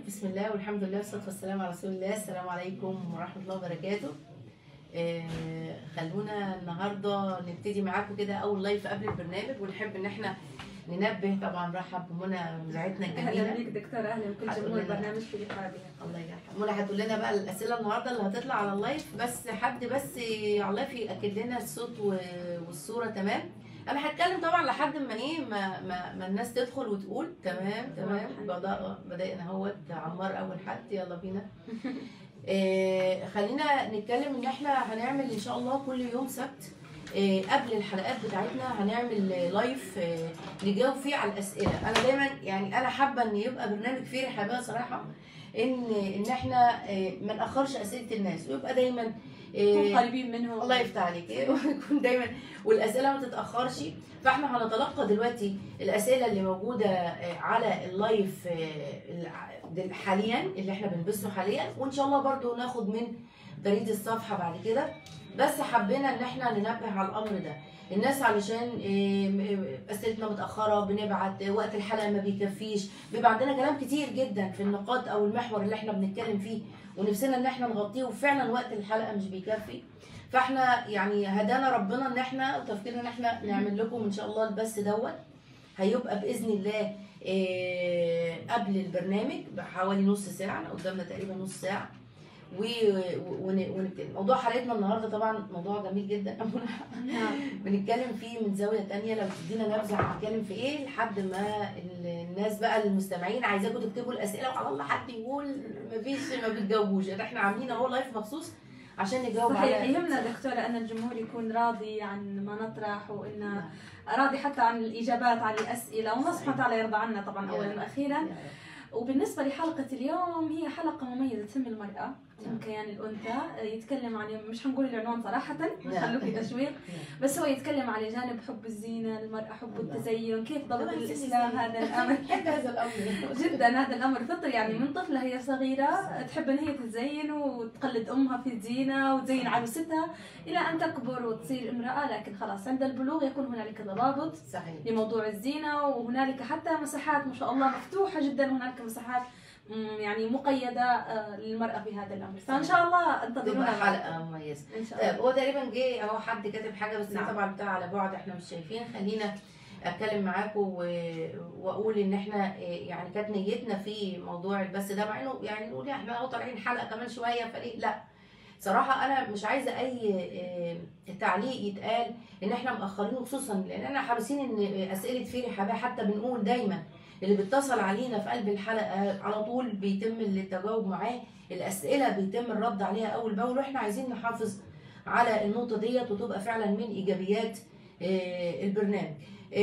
بسم الله والحمد لله والصلاه والسلام على رسول الله السلام عليكم ورحمه الله وبركاته آه، خلونا النهارده نبتدي معاكم كده اول لايف قبل البرنامج ونحب ان احنا ننبه طبعا رحب بمنى مذيعتنا اهلا الجميله بك دكتورة اهلا بكل هتقول جمهور لنا. برنامج في رقابها الله يرحمها منى هتقول لنا بقى الاسئله النهارده اللي هتطلع على اللايف بس حد بس على اللايف ياكد لنا الصوت و- والصوره تمام انا هتكلم طبعا لحد ما ايه ما, ما, ما الناس تدخل وتقول تمام تمام بدأ بدأنا اهوت عمار اول حد يلا بينا آه خلينا نتكلم ان احنا هنعمل ان شاء الله كل يوم سبت آه قبل الحلقات بتاعتنا هنعمل لايف آه نجاوب فيه على الاسئله انا دايما يعني انا حابه ان يبقى برنامج فيه رحابيه صراحه ان ان احنا آه ما ناخرش اسئله الناس ويبقى دايما نكون آه قريبين منهم الله يفتح عليك ويكون دايما والاسئله ما تتاخرش فاحنا هنتلقى دلوقتي الاسئله اللي موجوده آه، على اللايف آه، الع- دل- حاليا اللي احنا بنبثه حاليا وان شاء الله برضو ناخد من بريد الصفحه بعد كده بس حبينا ان احنا ننبه على الامر ده الناس علشان آه، م- اسئلتنا متاخره بنبعت آه، وقت الحلقه ما بيكفيش بيبقى عندنا كلام كتير جدا في النقاط او المحور اللي احنا بنتكلم فيه ونفسنا ان احنا نغطيه وفعلا وقت الحلقه مش بيكفي فاحنا يعني هدانا ربنا ان احنا وتفكيرنا ان احنا نعمل لكم ان شاء الله البث دوت هيبقى باذن الله آه، قبل البرنامج بحوالي نص ساعه قدامنا تقريبا نص ساعه و- و- ون- ونتكلم موضوع حلقتنا النهارده طبعا موضوع جميل جدا نعم بنتكلم فيه من زاويه تانية لو تدينا نبذه هنتكلم في ايه لحد ما ال- الناس بقى المستمعين عايزاكم تكتبوا الاسئله وعلى الله حد يقول مفيش ما بتجاوبوش احنا عاملين اهو لايف مخصوص عشان نجاوب صحيح على يهمنا دكتورة ان الجمهور يكون راضي عن ما نطرح وان راضي حتى عن الاجابات على الاسئله والله سبحانه وتعالى يرضى عنا طبعا اولا واخيرا وبالنسبه لحلقه اليوم هي حلقه مميزه تهم المراه تهم كيان الانثى يتكلم عن مش هنقول العنوان صراحه نعم. خلوه في تشويق بس هو يتكلم على جانب حب الزينه المراه حب الله. التزين كيف ضبط طبعاً الاسلام هذا الامر بحب هذا الامر جدا هذا الامر فطري يعني من طفله هي صغيره تحب ان هي تتزين وتقلد امها في الزينه وتزين عروستها الى ان تكبر وتصير امراه لكن خلاص عند البلوغ يكون هنالك تضابط صحيح لموضوع الزينه وهنالك حتى مساحات ما شاء الله مفتوحه جدا وهنالك مساحات مم، يعني مقيده آه، للمراه في هذا الامر فان شاء الله انتظرونا تبقى حلقه مميزه ان شاء طيب الله هو تقريبا جه اهو حد كاتب حاجه بس نعم. طبعا بتاع على بعد احنا مش شايفين خلينا اتكلم معاكم و- واقول ان احنا إيه، يعني كانت نيتنا في موضوع البث ده مع انه يعني نقول احنا اهو طالعين حلقه كمان شويه فليه لا صراحة أنا مش عايزة أي إيه، تعليق يتقال إن إحنا مأخرين خصوصا لأن أنا حريصين إن أسئلة فيري حبايب حتى بنقول دايما اللي بيتصل علينا في قلب الحلقة على طول بيتم التجاوب معاه الأسئلة بيتم الرد عليها أول بأول وإحنا عايزين نحافظ على النقطة ديت وتبقى فعلا من إيجابيات آه، البرنامج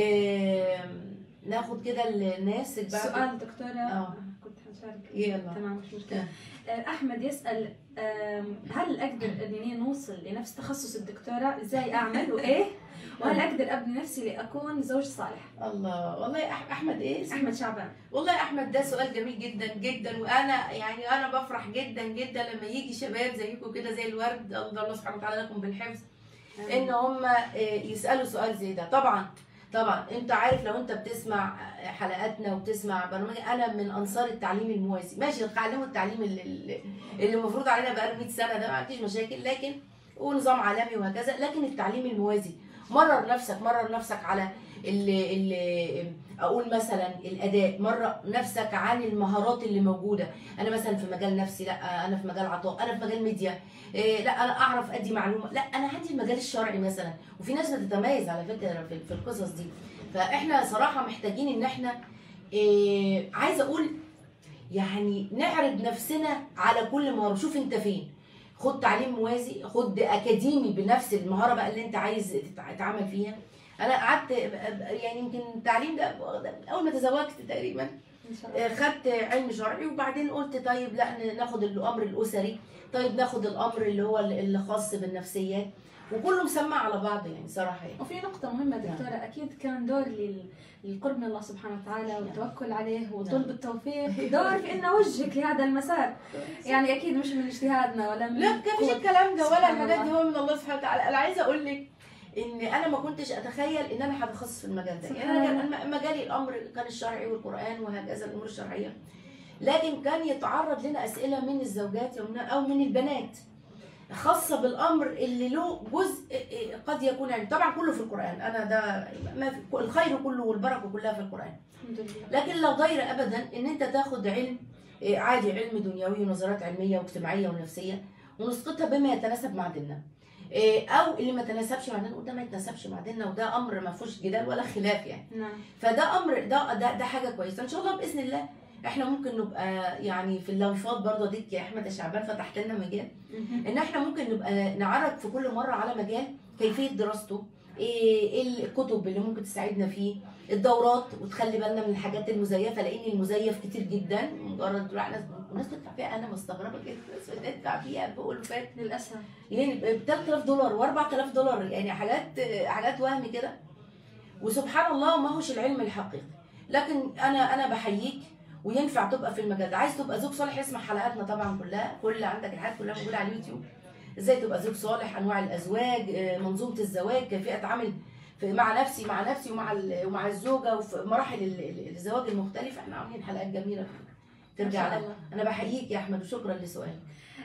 آه، ناخد كده الناس اللي بعد سؤال دكتوره آه. كنت حشارك يلا تمام مش مشكله آه، احمد يسال آم، هل اقدر اني نوصل لنفس تخصص الدكتوره ازاي اعمل وايه وهل اقدر ابني نفسي لاكون زوج صالح الله والله أح- أحمد إيه اسمه؟ احمد شعبان والله يا احمد ده سؤال جميل جدا جدا وانا يعني انا بفرح جدا جدا لما يجي شباب زيكم كده زي الورد الله سبحانه وتعالى لكم بالحفظ ان هم يسالوا سؤال زي ده طبعا طبعا انت عارف لو انت بتسمع حلقاتنا وبتسمع برامج انا من انصار التعليم الموازي ماشي علموا التعليم اللي, اللي- اللي المفروض علينا بقاله 100 سنه ده ما عنديش مشاكل لكن ونظام عالمي وهكذا لكن التعليم الموازي مرر نفسك مرر نفسك على اللي, اللي اقول مثلا الاداء مره نفسك عن المهارات اللي موجوده انا مثلا في مجال نفسي لا انا في مجال عطاء انا في مجال ميديا إيه لا انا اعرف ادي معلومه لا انا عندي المجال الشرعي مثلا وفي ناس بتتميز على فكره في, في القصص دي فاحنا صراحه محتاجين ان احنا إيه عايزه اقول يعني نعرض نفسنا على كل مهاره شوف انت فين خد تعليم موازي خد اكاديمي بنفس المهاره بقى اللي انت عايز تتع- تتعامل فيها انا قعدت يعني يمكن التعليم ده اول ما تزوجت تقريبا ان شاء الله آه، خدت علم شرعي وبعدين قلت طيب لا ناخد الامر الاسري طيب ناخد الامر اللي هو اللي خاص بالنفسيات وكله مسمع على بعضه يعني صراحه يعني وفي نقطة مهمة دكتورة أكيد كان دور لل- للقرب من الله سبحانه وتعالى والتوكل عليه وطلب التوفيق دور في أن وجهك لهذا المسار يعني أكيد مش من اجتهادنا ولا من لا ما فيش قوة- الكلام ده ولا سبحان الحاجات دي الله. هو من الله سبحانه وتعالى انا عايزه اقول لك ان انا ما كنتش اتخيل ان انا هتخصص في المجال ده يعني انا سبحان كان مجالي الامر كان الشرعي والقران وهكذا الامور الشرعيه لكن كان يتعرض لنا اسئله من الزوجات ومن- او من البنات خاصه بالامر اللي له جزء قد يكون علم طبعا كله في القران انا ده ما في الخير كله والبركه كلها في القران الحمد لله لكن لا ضير ابدا ان انت تاخد علم إيه، عادي علم دنيوي ونظريات علميه واجتماعيه ونفسيه ونسقطها بما يتناسب مع ديننا إيه، او اللي ما تناسبش مع ديننا وده ما يتناسبش مع ديننا وده امر ما فيهوش جدال ولا خلاف يعني نعم فده امر ده ده, ده حاجه كويسه ان شاء الله باذن الله احنا ممكن نبقى يعني في اللايفات برضه ديك يا احمد يا شعبان فتحت لنا مجال مهم. ان احنا ممكن نبقى نعرض في كل مره على مجال كيفيه دراسته ايه إيه الكتب اللي ممكن تساعدنا فيه الدورات وتخلي بالنا من الحاجات المزيفه لان المزيف كتير جدا مجرد تروح ناس وناس بتدفع فيها انا مستغربه كده ناس بتدفع فيها بألوفات للاسف ليه ب 3000 دولار و4000 دولار يعني حاجات حاجات وهم كده وسبحان الله ما هوش العلم الحقيقي لكن انا انا بحييك وينفع تبقى في المجال ده عايز تبقى زوج صالح اسمع حلقاتنا طبعا كلها كل عندك الحاجات كلها موجوده على اليوتيوب ازاي تبقى زوج صالح انواع الازواج آه، منظومه الزواج كيفيه اتعامل في مع نفسي مع نفسي ومع ال- ومع الزوجه وفي مراحل ال- ال- الزواج المختلفه احنا عاملين حلقات جميله ما ترجع شاء لها الله انا بحييك يا احمد وشكرا لسؤالك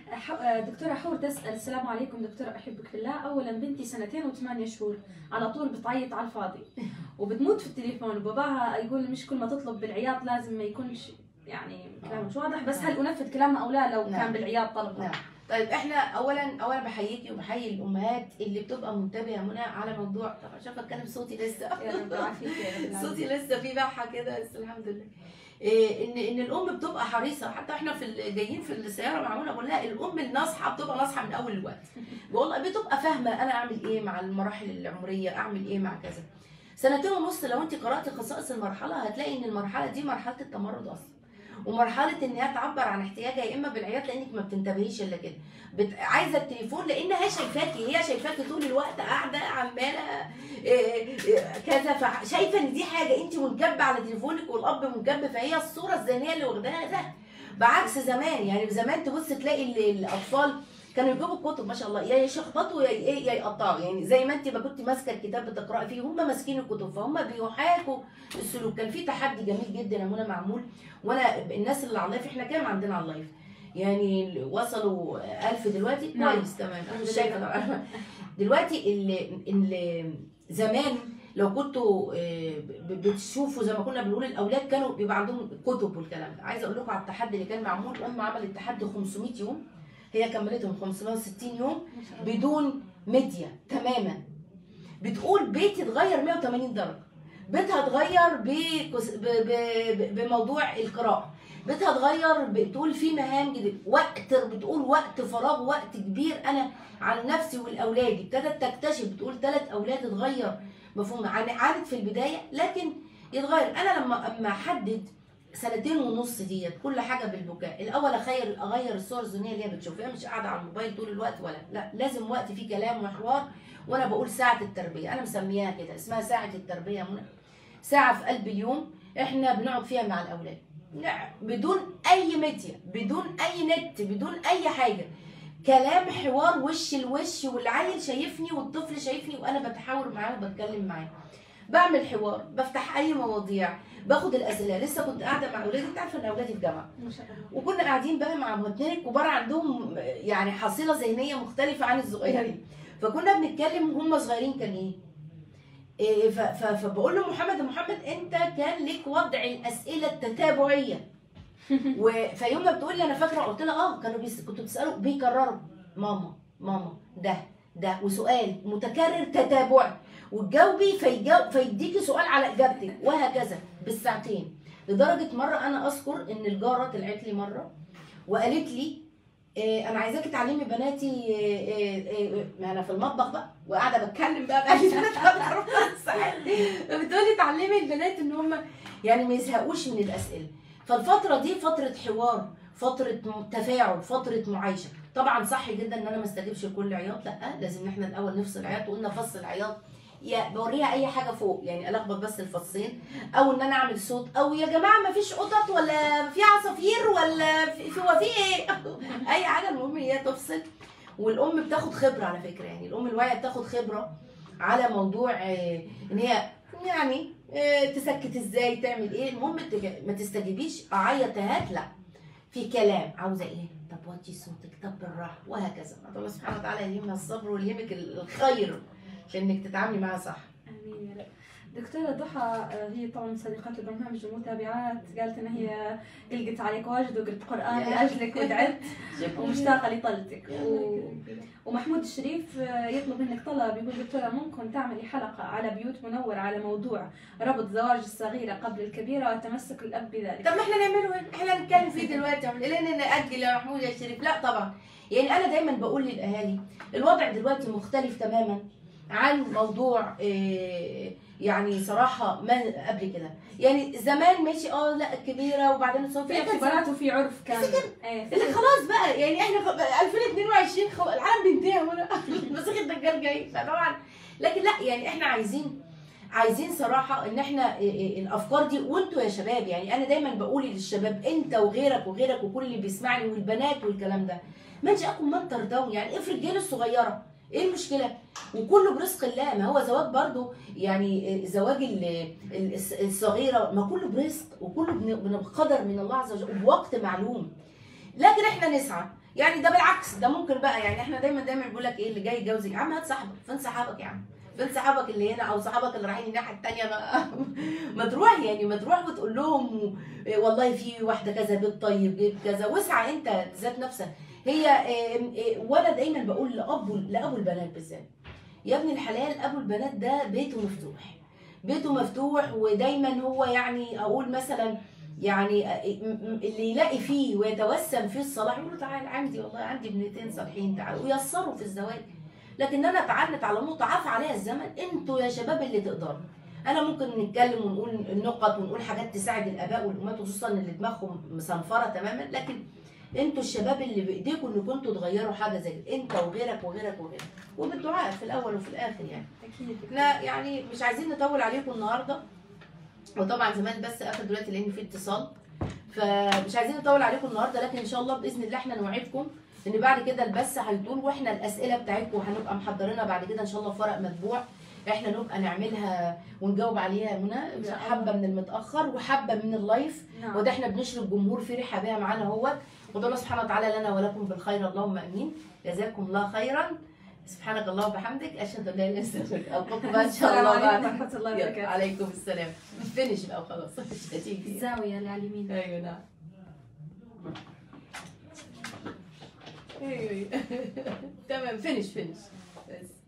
ح- دكتورة حور تسأل السلام عليكم دكتورة أحبك في الله أولا بنتي سنتين وثمانية شهور على طول بتعيط على الفاضي وبتموت في التليفون وباباها يقول مش كل ما تطلب بالعياط لازم ما يكونش يعني كلام مش واضح بس هل أنفذ كلامها أو لا لو نعم. كان بالعياط طلبها نعم طيب احنا اولا اولا بحييكي وبحيي الامهات اللي بتبقى منتبهه منى على موضوع طبعا شايفه اتكلم صوتي لسه يا رب يعافيك يا رب العالمين. صوتي لسه في بحه كده بس الحمد لله إيه ان ان الام بتبقى حريصه حتى احنا في ال- جايين في السياره مع منى بقول لها الام الناصحه بتبقى ناصحه من اول الوقت والله بتبقى فاهمه انا اعمل ايه مع المراحل العمريه اعمل ايه مع كذا سنتين ونص لو انت قرات خصائص المرحله هتلاقي ان المرحله دي مرحله التمرد اصلا ومرحله ان هي تعبر عن احتياجها يا اما بالعياط لانك ما بتنتبهيش الا كده بت... عايزه التليفون لانها شايفاكي هي شايفاكي طول الوقت قاعده عماله إيه، إيه، كذا فشايفه ان دي حاجه انت منكبه على تليفونك والاب منكب فهي الصوره الذهنيه اللي واخداها ده بعكس زمان يعني زمان تبص تلاقي ال- الاطفال كانوا يجيبوا الكتب ما شاء الله يا يشخبطوا يا ايه يا يقطعوا يعني زي ما انت ما كنت ماسكه الكتاب بتقراي فيه هم ماسكين الكتب فهم بيحاكوا السلوك كان في تحدي جميل جدا يا منى معمول وانا الناس اللي على اللايف احنا كام عندنا على اللايف يعني وصلوا ألف دلوقتي نعم. كويس تمام انا الحمد مش شايفه لله. طبعاً. دلوقتي اللي, اللي زمان لو كنتوا آه، ب- بتشوفوا زي ما كنا بنقول الاولاد كانوا بيبقى عندهم كتب والكلام ده عايزه اقول لكم على التحدي اللي كان معمول ام عملت تحدي 500 يوم هي كملتهم 560 يوم ما شاء الله. بدون ميديا تماما بتقول بيتي اتغير 180 درجه بيتها اتغير بكس- ب- ب- ب- بموضوع القراءه بيتها اتغير بتقول في مهام جديده وقت بتقول وقت فراغ وقت كبير انا عن نفسي والاولاد ابتدت تكتشف بتقول ثلاث اولاد اتغير مفهوم عن- عانت في البدايه لكن يتغير انا لما اما احدد سنتين ونص ديت كل حاجه بالبكاء الاول اخير اغير الصور الذهنيه اللي هي بتشوفها مش قاعده على الموبايل طول الوقت ولا لا لازم وقت فيه كلام وحوار وانا بقول ساعه التربيه انا مسمياها كده اسمها ساعه التربيه يا منى ساعه في قلب اليوم احنا بنقعد فيها مع الاولاد نعم بدون اي ميديا بدون اي نت بدون اي حاجه كلام حوار وش لوش والعيل شايفني والطفل شايفني وانا بتحاور معاه وبتكلم معاه بعمل حوار بفتح اي مواضيع باخد الاسئله لسه كنت قاعده مع اولادي انت عارفه ان اولادي في جامعه ما شاء الله وكنا قاعدين بقى مع اتنين كبار عندهم يعني حصيله ذهنيه مختلفه عن الصغيرين فكنا بنتكلم وهم صغيرين كان ايه إيه ف- ف- فبقول له محمد يا محمد انت كان ليك وضع الاسئله التتابعيه و... فيوم ما بتقول لي انا فاكره قلت لها اه كانوا بيس... كنتوا بتسالوا بيكرروا ماما ماما ده ده وسؤال متكرر تتابعي وتجاوبي فيجاوب فيديكي سؤال على اجابتك وهكذا بالساعتين لدرجه مره انا اذكر ان الجاره طلعت لي مره وقالت لي إيه انا عايزاكي تعلمي بناتي إيه إيه إيه ما انا في المطبخ بقى وقاعده بتكلم بقى بقى بتقولي تعلمي البنات ان هم يعني ما يزهقوش من الاسئله فالفتره دي فتره حوار فتره م- تفاعل فتره معايشه طبعا صح جدا ان انا ما استجيبش لكل عياط لا لازم ان احنا الاول نفصل عياط وقلنا فصل عياط يا بوريها اي حاجه فوق يعني الخبط بس الفصين او ان انا اعمل صوت او يا جماعه ما فيش قطط ولا في عصافير ولا في في- هو في ايه اي حاجه المهم هي تفصل والام بتاخد خبره على فكره يعني الام الواعيه بتاخد خبره على موضوع آه، ان هي يعني آه، تسكت ازاي تعمل ايه المهم تج- ما تستجيبيش اعيط هات لا في كلام عاوزه ايه طب وطي صوتك طب بالراحه وهكذا الله سبحانه وتعالى يلهمنا الصبر ويلهمك الخير في انك تتعاملي معاها صح امين يا رب دكتورة ضحى آه، هي طبعا من صديقات البرنامج المتابعات قالت ان هي قلقت عليك واجد وقرت قران يا. لاجلك ودعت ومشتاقه لطلتك و... و... ومحمود الشريف آه، يطلب منك طلب يقول دكتورة ممكن تعملي حلقة على بيوت منور على موضوع ربط زواج الصغيرة قبل الكبيرة وتمسك الأب بذلك طب ما احنا نعمله هنا احنا نتكلم فيه دلوقتي لان ناجل يا محمود يا شريف لا طبعا يعني انا دايما بقول للاهالي الوضع دلوقتي مختلف تماما عن موضوع إيه، يعني صراحه ما قبل كده يعني زمان ماشي اه لا الكبيره وبعدين الصغيره في كان اعتبارات وفي عرف كان ايه اللي خلاص بقى يعني احنا في 2022 خو... العالم بينتهي هنا المسيح الدجال جاي فطبعا لكن لا يعني احنا عايزين عايزين صراحة ان احنا إيه إيه الافكار دي وانتوا يا شباب يعني انا دايما بقول للشباب انت وغيرك وغيرك وكل اللي بيسمعني والبنات والكلام ده من جاءكم من ترضون يعني افرض جيل الصغيرة ايه المشكلة؟ وكله برزق الله ما هو زواج برضو يعني زواج ال- ال- الصغيرة ما كله برزق وكله بن- بن- بقدر من الله عز وجل وبوقت معلوم لكن احنا نسعى يعني ده بالعكس ده ممكن بقى يعني احنا دايما دايما بيقول لك ايه اللي جاي يتجوز يا عم هات صاحبك فين صحابك يا عم فين صحابك اللي هنا او صحابك اللي رايحين الناحيه الثانيه ما, ما تروح يعني ما تروح وتقول لهم إيه والله في واحده كذا بيت طيب بيت كذا واسعى انت ذات نفسك هي إيه إيه وانا دايما بقول لابو لابو البنات بالذات يا ابن الحلال ابو البنات ده بيته مفتوح بيته مفتوح ودايما هو يعني اقول مثلا يعني اللي يلاقي فيه ويتوسم فيه الصلاح يقول له تعال عندي والله عندي ابنتين صالحين تعال ويسروا في الزواج لكن انا اتعنت على نقطه عفى عليها الزمن انتوا يا شباب اللي تقدروا انا ممكن نتكلم ونقول النقط ونقول حاجات تساعد الاباء والامهات خصوصا اللي دماغهم مصنفره تماما لكن انتوا الشباب اللي بايديكم انكم انتوا تغيروا حاجه زي كده انت وغيرك وغيرك وغيرك وبالدعاء في الاول وفي الاخر يعني اكيد احنا يعني مش عايزين نطول عليكم النهارده وطبعا زمان بس قفل دلوقتي لان في اتصال فمش عايزين نطول عليكم النهارده لكن ان شاء الله باذن الله احنا نوعدكم ان بعد كده البث هيطول واحنا الاسئله بتاعتكم هنبقى محضرينها بعد كده ان شاء الله في ورق مطبوع احنا نبقى نعملها ونجاوب عليها يا منى إن شاء الله. حبه من المتاخر وحبه من اللايف نعم وده احنا بنشرب جمهور فرحه بها معانا اهوت وده الله سبحانه وتعالى لنا ولكم بالخير اللهم امين جزاكم الله خيرا سبحانك اللهم وبحمدك اشهد ان لا اله الا انت القاكم بقى ان شاء السلام الله عليكم بعد ورحمة الله يلا، وبركاته عليكم السلام فينش بقى وخلاص مش هتيجي الزاوية اللي على اليمين ايوه نعم ايوه تمام فينش فينش بس